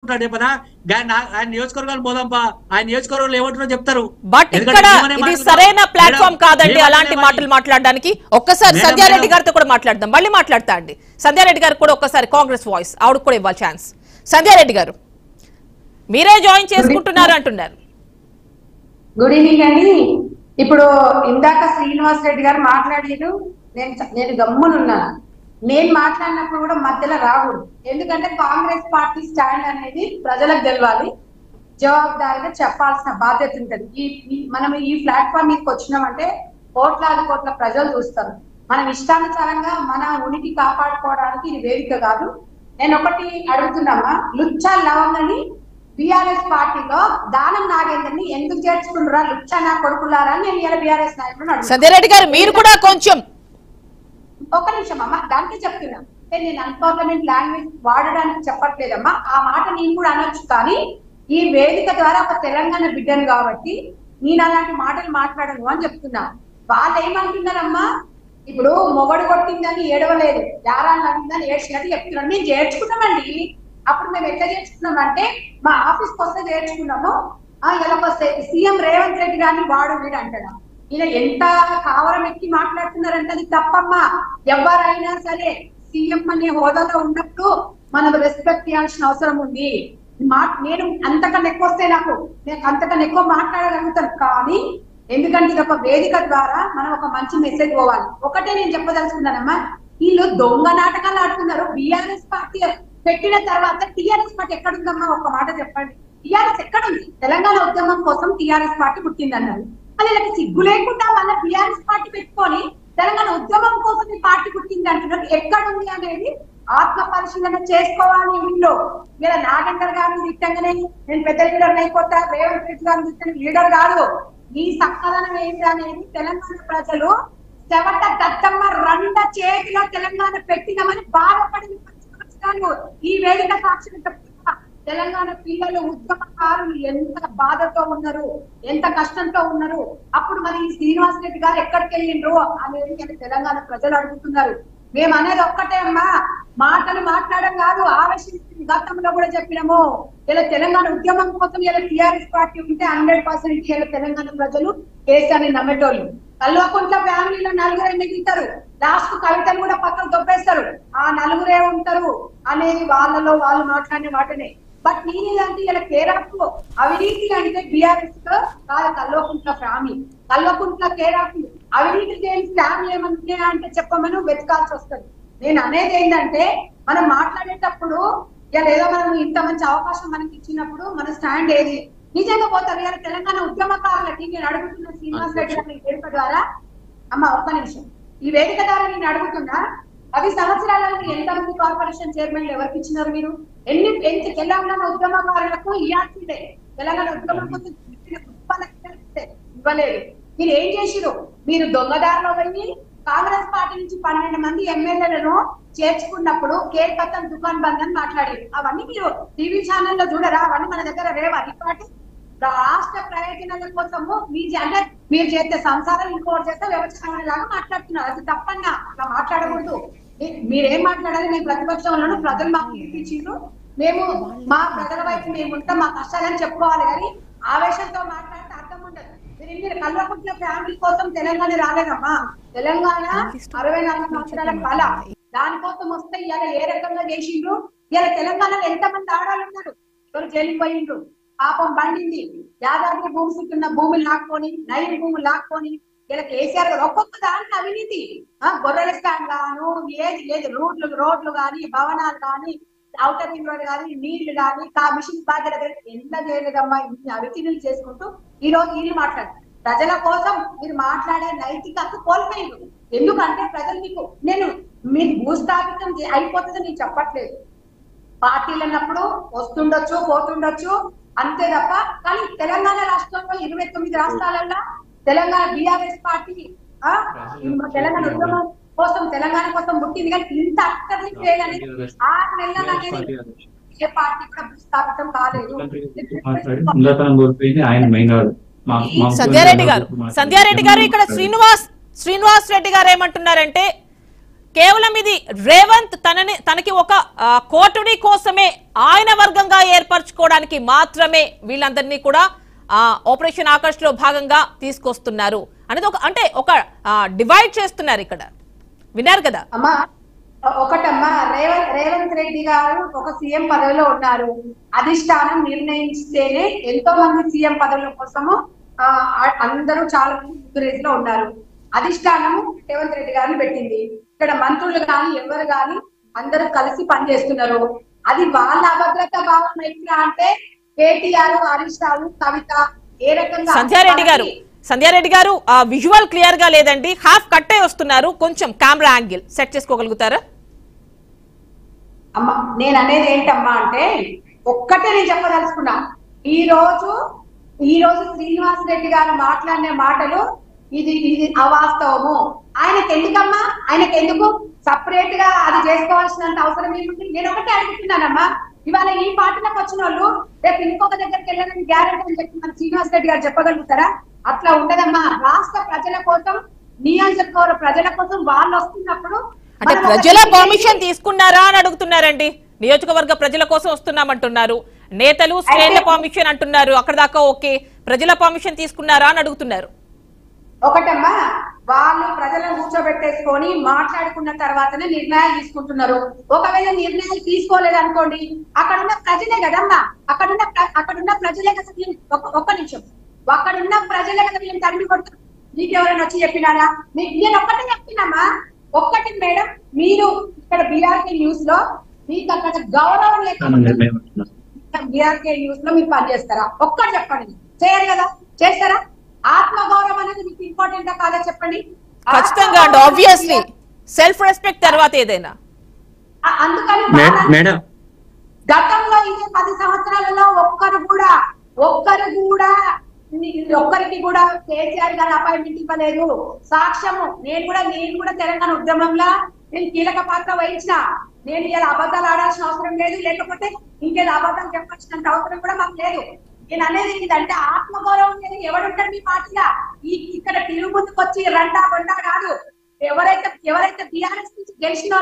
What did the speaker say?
ఏమనుకుంటాడు చెప్పనా గా- నా- ఆయన నియోజకవర్గాలు పోదాంపా ఆయన నియోజకవర్గంలో ఏమంటున్నారో చెప్తారు బట్ ఎందుకంటే ఇక్కడ ఏమనే ఇది మాట్లాడతారు? సరైన ప్లాట్ఫామ్ మేడం, కాదండి మేడం అలాంటి అనేవాళ్ళు. మాటలు మాట్లాడడానికి ఒక్కసారి మేడం, సంధ్యారెడ్డి మేడం. గారితో కూడా మాట్లాడదాం మళ్ళీ మాట్లాడతా అండి సంధ్యారెడ్డి గారికి కూడా ఒక్కసారి కాంగ్రెస్ వాయిస్ ఆవిడకు కూడా ఇవ్వాలి ఛాన్స్ సంధ్యారెడ్డి గారు మీరే జాయిన్ చేసుకుంటున్నారు అంటున్నారు గుడ్ ఈవినింగ్ అండి ఇప్పుడు ఇందాక శ్రీనివాస్ రెడ్డి గారు మాట్లాడారు నేను చ- నేను గమ్మునున్నాను నేను మాట్లాడినప్పుడు కూడా మధ్యలో రాకూడదు ఎందుకంటే కాంగ్రెస్ పార్టీ స్టాండ్ అనేది ప్రజలకు తెలవాలి జవాబుదారీగా చెప్పాల్సిన బాధ్యత ఉంటది ఈ ఈ- మనం ఈ ప్లాట్ఫామ్ మీదకి వచ్చినామంటే కోట్లాది కోట్ల ప్రజలు చూస్తారు మనం ఇష్టానుసారంగా మన ఉనికి కాపాడుకోవడానికి ఇది వేదిక కాదు నేను ఒకటి అడుగుతున్నామా లుచ్చా లవంగని బిఆర్ఎస్ పార్టీలో దానం నాగేంద్రని ఎందుకు చేర్చుకున్నారా లుచ్చా నా కొడుకులారా అని నేను ఇలా బిఆర్ఎస్ నాయకులను అడుగుతున్నా. సంధ్యారెడ్డి గారు మీరు కూడా కొంచెం ఒక్క నిమిషం అమ్మా దానికి చెప్తున్నా అంటే నేను అన్పార్లమెంట్ లాంగ్వేజ్ వాడడానికి చెప్పట్లేదమ్మా ఆ మాట నేను కూడా అనొచ్చు కానీ ఈ వేదిక ద్వారా ఒక తెలంగాణ బిడ్డను కాబట్టి నేను అలాంటి మాటలు మాట్లాడను అని చెప్తున్నా వాళ్ళు ఏమంటున్నారమ్మా ఇప్పుడు మొగడు కొట్టిందని ఏడవలేదు యారాలు అయిందని ఏడ్చినట్టు చెప్తున్నాను మేము చేర్చుకున్నామండి అప్పుడు మేము ఎట్లా చేర్చుకున్నామంటే మా ఆఫీస్కి వస్తే చేర్చుకున్నాము ఆ ఇలా వస్తే సీఎం రేవంత్ రెడ్డి గారిని వాడు వీడు అంటాడు ఈయన ఎంత కావరం ఎక్కి మాట్లాడుతున్నారంటే అది తప్పమ్మా ఎవరైనా సరే సీఎం అనే హోదాలో ఉన్నప్పుడు మనం రెస్పెక్ట్ చేయాల్సిన అవసరం ఉంది మా నేను అంతకన్నా ఎక్కువ వస్తే నాకు నేను అంతకన్నా ఎక్కువ మాట్లాడగలుగుతాను కానీ ఎందుకంటే ఇది ఒక వేదిక ద్వారా మనం ఒక మంచి మెసేజ్ పోవాలి ఒకటే నేను చెప్పదలుచుకున్నానమ్మా వీళ్ళు దొంగ నాటకాలు ఆడుతున్నారు బీఆర్ఎస్ పార్టీ పెట్టిన తర్వాత టీఆర్ఎస్ పార్టీ ఎక్కడుందమ్మా ఒక మాట చెప్పండి టీఆర్ఎస్ ఎక్కడుంది తెలంగాణ ఉద్యమం కోసం టీఆర్ఎస్ పార్టీ పుట్టిందన్నారు అది వీళ్ళకి సిగ్గు లేకుండా వాళ్ళ టీఆర్ఎస్ పార్టీ పెట్టుకొని తెలంగాణ ఉద్యమం కోసం ఈ పార్టీ పుట్టింది అంటున్నారు ఎక్కడుంది అనేది ఆత్మ పరిశీలన చేసుకోవాలి వీళ్ళు వీళ్ళ నాగేందర్ గారిని తిట్టంగానే నేను పెద్ద లీడర్ అయిపోతా రేవంత్ రెడ్డి గారిని తిట్టని లీడర్ కాదు ఈ సక్కదనం ఏంటి అనేది తెలంగాణ ప్రజలు చెవట దత్తమ్మ రెండ చేతిలో తెలంగాణ పెట్టినామని బాధపడి సంవత్సరాలు ఈ వేదిక సాక్షిని చెప్తున్నా తెలంగాణ పిల్లలు ఉద్యమకారులు ఎంత బాధతో ఉన్నారు ఎంత కష్టంతో ఉన్నారు అప్పుడు మరి ఈ శ్రీనివాస్ రెడ్డి గారు ఎక్కడికి వెళ్ళిండ్రు అనేది నేను తెలంగాణ ప్రజలు అడుగుతున్నారు మేము అనేది ఒక్కటే అమ్మా మాటలు మాట్లాడడం కాదు ఆవేశం గతంలో కూడా చెప్పినాము ఇలా తెలంగాణ ఉద్యమం కోసం ఇలా టిఆర్ఎస్ పార్టీ ఉంటే హండ్రెడ్ పర్సెంట్ ఇలా తెలంగాణ ప్రజలు కేసీఆర్ నమ్మేటోళ్ళు కల్వకుంట్ల ఫ్యామిలీలో నలుగురే మిగులుతారు లాస్ట్ కవితను కూడా పక్కన దొబ్బేస్తారు ఆ నలుగురే ఉంటారు అనేది వాళ్ళలో వాళ్ళు మాట్లాడిన వాటినే బట్ నేనేదంటే ఇలా కేరాఫ్ అవినీతి అంటే బిఆర్ఎస్ కాదు కల్వకుంట్ల ఫ్యామిలీ కల్వకుంట్ల కేరాఫ్ అవినీతి చేయని ఫ్యామిలీ ఏమన్నా అంటే చెప్పమని వెతకాల్సి వస్తుంది నేను అనేది ఏంటంటే మనం మాట్లాడేటప్పుడు ఇలా ఏదో మనం ఇంత మంచి అవకాశం మనకి ఇచ్చినప్పుడు మన స్టాండ్ ఏది నిజంగా పోతారు ఇలా తెలంగాణ ఉద్యమకారులకి నేను అడుగుతున్న శ్రీనివాస్ రెడ్డి గారి వేదిక ద్వారా అమ్మ ఒక్క నిమిషం ఈ వేదిక ద్వారా నేను అడుగుతున్నా పది సంవత్సరాలలో మీరు ఎంతమంది కార్పొరేషన్ చైర్మన్లు ఎవరికి ఇచ్చినారు మీరు ఎన్ని ఎంత తెలంగాణ ఉద్యమకారులకు ఇవ్వాల్సిందే తెలంగాణ ఉద్యమం కోసం ఇచ్చిన గొప్పలకు ఇవ్వాల్సిందే. ఇవ్వలేదు మీరు ఏం చేసిరు మీరు దొంగదారిలో పోయి కాంగ్రెస్ పార్టీ నుంచి పన్నెండు మంది ఎమ్మెల్యేలను చేర్చుకున్నప్పుడు కేర్ పత్తం దుకాన్ బంద్ అని మాట్లాడారు అవన్నీ మీరు టీవీ ఛానల్లో చూడరా అవన్నీ మన దగ్గర రేవా రికార్డు రాష్ట్ర ప్రయోజనాల కోసము మీ జ- అంటే మీరు చేస్తే సంసారం ఇంకోటి చేస్తే వ్యవసాయం లాగా మాట్లాడుతున్నారు అది తప్పన్నా అట్లా మాట్లాడకూడదు మీ- మీరేం మాట్లాడాలి మేము ప్రతిపక్షంలో ప్రజలు మాకు ఇప్పించిండ్రు మేము మా ప్రజల వైపు మేము ఉంటాం మా కష్టాలని చెప్పుకోవాలి కానీ ఆవేశంతో మాట్లాడితే అర్థం ఉండదు మీరు ఇన్ని కల్వకుంట్ల ఫ్యామిలీ కోసం తెలంగాణ రాలేదమ్మా తెలంగాణ అరవై నాలుగు సంవత్సరాల కళ దానికోసం వస్తే ఇవాళ ఏ రకంగా చేసిండ్రు ఇవాళ తెలంగాణలో ఎంతమంది ఆడాలు ఉన్నారు ఎవరు జైలుకి పోయిండ్రు పాపం పండింది యాదాద్రి భూమి ఉన్న భూములు లాక్కొని నైన్ భూములు లాక్కొని ఇలా కేసీఆర్ గారు ఒక్కొక్క దాంట్లో అవినీతి ఆ, గొర్రెల స్టాండ్ గాను ఏది లేదు రోడ్లు రోడ్లు గాని భవనాలు గాని అవుటర్ రింగ్ రోడ్ కానీ నీళ్లు కానీ కా మిషన్ బాధ్యత కానీ ఎంత చేయలేదమ్మా ఇన్ని అవినీతులు చేసుకుంటూ ఈ రోజు వీళ్ళు మాట్లాడు ప్రజల కోసం మీరు మాట్లాడే నైతిక హక్కు కోల్పోయింది ఎందుకంటే ప్రజలు మీకు నేను మీకు భూస్థాపితం చే- అయిపోతుందని నేను చెప్పట్లేదు పార్టీలు అన్నప్పుడు వస్తుండొచ్చు పోతుండొచ్చు అంతే తప్ప కానీ తెలంగాణ రాష్ట్రంలో ఇరవై తొమ్మిది రాష్ట్రాలలో తెలంగాణ బీఆర్ఎస్ పార్టీ ఆ ఈ తెలంగాణ ఉద్యమం కోసం తెలంగాణ కోసం పుట్టింది కానీ ఇంత అక్కడికి చేయాలని ఆరు నెలలు అనేది ఏ పార్టీ కూడా భూస్థాపితం కాలేదు ఉండతనం కోల్పోయింది ఆయన మెయిన్ కాదు మా- మా సంధ్యారెడ్డి గారు సంధ్యారెడ్డి గారు ఇక్కడ శ్రీనివాస్ శ్రీనివాస్ రెడ్డి గారు ఏమంటున్నారంటే కేవలం ఇది రేవంత్ తనని తనకి ఒక ఆ, కోటుడి కోసమే ఆయన వర్గంగా ఏర్పరచుకోవడానికి మాత్రమే వీళ్ళందరినీ కూడా ఆ, ఆపరేషన్ ఆకర్ష్ లో భాగంగా తీసుకొస్తున్నారు అనేది ఒక అంటే ఒక డివైడ్ చేస్తున్నారు ఇక్కడ విన్నారు కదా అమ్మా ఒకటమ్మా రేవంత్ రేవంత్ రెడ్డి గారు ఒక సీఎం పదవిలో ఉన్నారు అధిష్టానం నిర్ణయిస్తేనే ఎంతో మంది సీఎం పదవుల కోసము ఆ, ఆ- అందరూ చాలా ముందు రేజ్ లో ఉన్నారు అధిష్టానము రేవంత్ రెడ్డి గారిని పెట్టింది ఇక్కడ మంత్రులు గాని ఎవరు గాని అందరూ కలిసి పనిచేస్తున్నారు అది వాళ్ళ అభద్రత భావం ఎట్లా అంటే కేటీఆర్ హరీష్ రావు కవిత ఏ రకంగా సంధ్యారెడ్డి గారు సంధ్యారెడ్డి గారు ఆ విజువల్ క్లియర్ గా లేదండి హాఫ్ కట్టే వస్తున్నారు కొంచెం కెమెరా యాంగిల్ సెట్ చేసుకోగలుగుతారా అమ్మ నేను అనేది ఏంటమ్మా అంటే ఒక్కటే నేను చెప్పదలుచుకున్నా ఈ రోజు ఈ రోజు శ్రీనివాస్ రెడ్డి గారు మాట్లాడిన మాటలు ఇది ఇది అవాస్తవము ఆయనకి ఎందుకమ్మా ఆయనకి ఎందుకు సపరేట్ గా అది చేసుకోవాల్సినంత అవసరం ఏముంది నేను ఒకటే అడుగుతున్నానమ్మా ఇవాళ ఈ పార్టీలకు వచ్చిన వాళ్ళు రేపు ఇంకొక దగ్గరికి వెళ్ళాలని గ్యారెంటీ అని చెప్పి మన శ్రీనివాస్ రెడ్డి గారు చెప్పగలుగుతారా అట్లా ఉండదమ్మా రాష్ట్ర ప్రజల కోసం నియోజకవర్గ ప్రజల కోసం వాళ్ళు వస్తున్నప్పుడు అంటే మనం ఒక ప్రజల టికెట్ పర్మిషన్ తీసుకున్నారా అని అడుగుతున్నారండి నియోజకవర్గ ప్రజల కోసం వస్తున్నామంటున్నారు నేతలు శ్రేణుల అయితే- పర్మిషన్ అంటున్నారు అక్కడ దాకా ఓకే ప్రజల పర్మిషన్ తీసుకున్నారా అని అడుగుతున్నారు ఒకటమ్మా వాళ్ళు ప్రజలను కూర్చోబెట్టేసుకొని మాట్లాడుకున్న తర్వాతనే నిర్ణయాలు తీసుకుంటున్నారు ఒకవేళ నిర్ణయాలు తీసుకోలేదు అనుకోండి అక్కడ ఉన్న ప్రజలే కదమ్మా అక్కడున్న ప్ర- అక్కడున్న ప్రజలే కదా వీళ్ళు- ఒక్క- ఒక్క నిమిషం అక్కడున్న ప్రజలే కదా వీళ్ళని తరిమి కొడుతున్నారు నీకెవరైనా వచ్చి చెప్పినారా మీకు నేను ఒక్కటే చెప్తున్నామా ఒక్కటి మేడం మీరు ఇక్కడ బీఆర్కే న్యూస్ లో మీకు అక్కడ గౌరవం తన లేకపోతే నిర్ణయం అంటున్నారు. బీఆర్కే న్యూస్ లో మీరు పనిచేస్తారా ఒక్కటి చెప్పండి చేయరు కదా చేస్తారా ఆత్మగౌరవం అనేది మీకు ఇంపార్టెంట్ కాదా చెప్పండి ఖచ్చితంగా అండి ఆత్మగౌరవం ఆబ్వియస్లీ సెల్ఫ్ రెస్పెక్ట్ తర్వాత ఏదైనా ఆ- అందుకని మే- బాగా- మేడం గతంలో ఇదే పది సంవత్సరాలలో ఒక్కరు కూడా ఒక్కరు కూడా ని- ఒక్కరికి కూడా కేసీఆర్ గారు అపాయింట్మెంట్ ఇవ్వలేదు సాక్ష్యము నేను కూడా నేను కూడా తెలంగాణ ఉద్యమంలో నేను కీలక పాత్ర వహించిన నేను ఇలా అబద్ధాలు ఆడాల్సిన అవసరం లేదు లేకపోతే ఇంకేదో అబద్ధాలు చెప్పాల్సినంత అవసరం కూడా మాకు లేదు నేను అనేది ఏంటంటే ఆత్మగౌరవం అనేది ఎవడుంటాడు మీ పార్టీలో ఈ ఇక్కడ తిరుగు ముందుకు వచ్చి రండా బండా కాదు ఎవరైతే ఎవరైతే టీఆర్ఎస్ నుంచి గెలిచిన